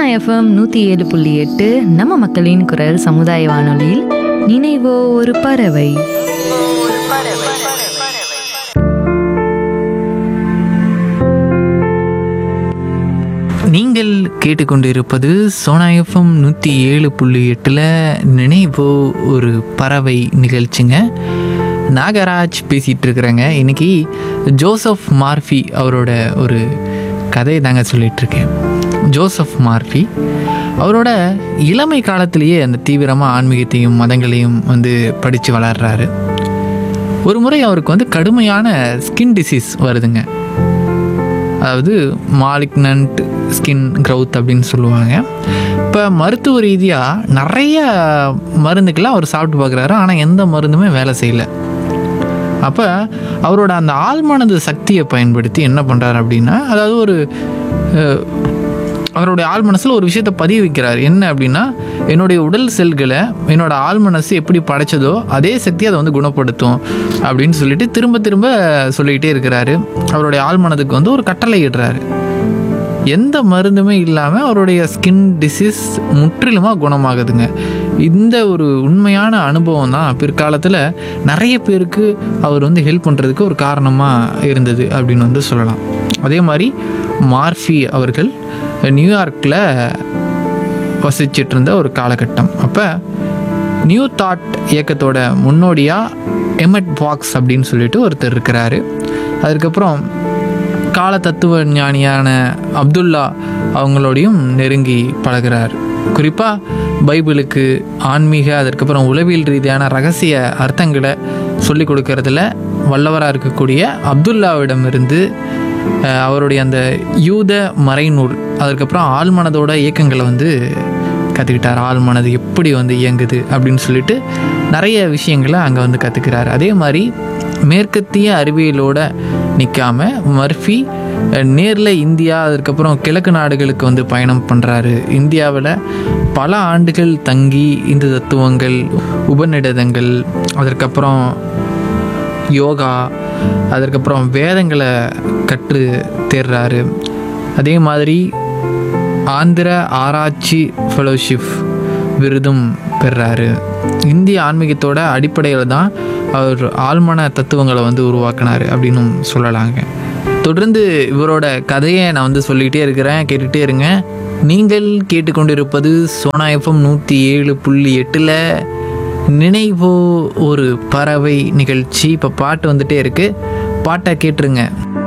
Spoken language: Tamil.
எஃப்எம் நூற்றி ஏழு புள்ளி எட்டு நம்ம மக்களின் குரல் சமுதாய வானொலியில் நினைவோ ஒரு பறவை நீங்கள் கேட்டுக்கொண்டிருப்பது சோனா எஃப்எம் நூற்றி ஏழு புள்ளி எட்டில் நினைவோ ஒரு பறவை நிகழ்ச்சிங்க நாகராஜ் பேசிகிட்டு இருக்கிறேங்க இன்னைக்கு ஜோசப் மார்ஃபி அவரோட ஒரு கதையை தாங்க சொல்லிகிட்ருக்கேன் ஜோசப் மார்ஃபி அவரோட இளமை காலத்திலேயே அந்த தீவிரமாக ஆன்மீகத்தையும் மதங்களையும் வந்து படித்து வளர்றாரு ஒரு முறை அவருக்கு வந்து கடுமையான ஸ்கின் டிசீஸ் வருதுங்க அதாவது மாலிக்னன்ட் ஸ்கின் க்ரௌத் அப்படின்னு சொல்லுவாங்க இப்போ மருத்துவ ரீதியாக நிறைய மருந்துக்கெல்லாம் அவர் சாப்பிட்டு பார்க்குறாரு ஆனால் எந்த மருந்துமே வேலை செய்யலை அப்போ அவரோட அந்த ஆழ்மனது சக்தியை பயன்படுத்தி என்ன பண்ணுறாரு அப்படின்னா அதாவது ஒரு அஹ், அவருடைய ஆழ் மனசில் ஒரு விஷயத்தை பதிய வைக்கிறார் என்ன அப்படின்னா என்னுடைய உடல் செல்களை என்னோட ஆழ் மனசு எப்படி படைச்சதோ அதே சக்தி அதை வந்து குணப்படுத்தும் அப்படின்னு சொல்லிட்டு திரும்ப திரும்ப சொல்லிக்கிட்டே இருக்கிறாரு அவருடைய ஆழ் மனதுக்கு வந்து ஒரு கட்டளை இடுறாரு எந்த மருந்துமே இல்லாமல் அவருடைய ஸ்கின் டிசீஸ் முற்றிலுமாக குணமாகுதுங்க இந்த ஒரு உண்மையான அனுபவம் தான் பிற்காலத்தில் நிறைய பேருக்கு அவர் வந்து ஹெல்ப் பண்ணுறதுக்கு ஒரு காரணமாக இருந்தது அப்படின்னு வந்து சொல்லலாம் அதே மாதிரி மார்ஃபி அவர்கள் நியூயார்க்கில் வசிச்சிட்டு இருந்த ஒரு காலகட்டம் அப்போ நியூ தாட் இயக்கத்தோட முன்னோடியாக எமட் பாக்ஸ் அப்படின்னு சொல்லிட்டு ஒருத்தர் இருக்கிறாரு அதுக்கப்புறம் கால தத்துவ ஞானியான அப்துல்லா அவங்களோடையும் நெருங்கி பழகுறார் குறிப்பாக பைபிளுக்கு ஆன்மீக அதற்கப்புறம் உளவியல் ரீதியான ரகசிய அர்த்தங்களை சொல்லிக் கொடுக்கறதுல வல்லவராக இருக்கக்கூடிய அப்துல்லாவிடமிருந்து அஹ், அவருடைய அந்த யூத மறைநூல் அதுக்கப்புறம் ஆழ்மனதோட இயக்கங்களை வந்து கற்றுக்கிட்டார் ஆழ்மனது எப்படி வந்து இயங்குது அப்படின்னு சொல்லிட்டு நிறைய விஷயங்களை அங்கே வந்து கற்றுக்கிறார் அதே மாதிரி மேற்கத்திய அறிவியலோட நிற்காம மர்ஃபி நேரில் இந்தியா அதுக்கப்புறம் கிழக்கு நாடுகளுக்கு வந்து பயணம் பண்ணுறாரு இந்தியாவில் பல ஆண்டுகள் தங்கி இந்த தத்துவங்கள் உபநிடதங்கள் அதற்கப்புறம் யோகா அதற்கப்புறம் வேதங்களை கற்று தேர்றாரு அதே மாதிரி ஆந்திர ஆராய்ச்சி ஃபெலோஷிப் விருதும் பெறாரு இந்திய ஆன்மீகத்தோட அடிப்படையில் தான் அவர் ஆழ்மன தத்துவங்களை வந்து உருவாக்கினார் அப்படின்னும் சொல்லலாங்க தொடர்ந்து இவரோட கதையை நான் வந்து சொல்லிக்கிட்டே இருக்கிறேன் கேட்டுகிட்டே இருங்க நீங்கள் கேட்டுக்கொண்டிருப்பது சோனா எஃப்எம் நூற்றி ஏழு புள்ளி எட்டில் நினைவோ ஒரு பறவை நிகழ்ச்சி இப்போ பாட்டு வந்துட்டே இருக்குது பாட்டை கேட்டுருங்க